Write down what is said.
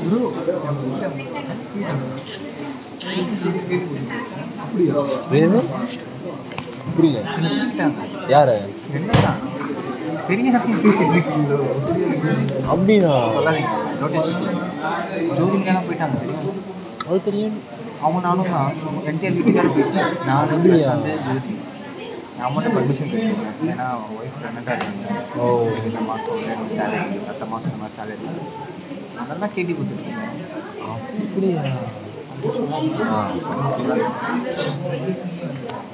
வேணு புரியல யாரு என்னதான் பெரிய அப்படியா ஜோதிங்கெல்லாம் போயிட்டாங்க தெரியும் அது தெரியும் அவன் நானும் தான் என்டிஆர் வீட்டுக்கார போயிட்டேன் நான் அப்படியா? வந்து ஜோதி நான் மட்டும் பர்மிஷன் கேட்டேன் ஏன்னா ஒய்ஃப் ப்ரெக்னெண்ட்டாக இருக்காங்க ஓ இந்த மாதம் வேணும் சேலரி அடுத்த மாதம் இந்த மாதிரி சேலரி அதெல்லாம் கேட்டி கொடுத்துருக்கீங்க அப்படியா ஆ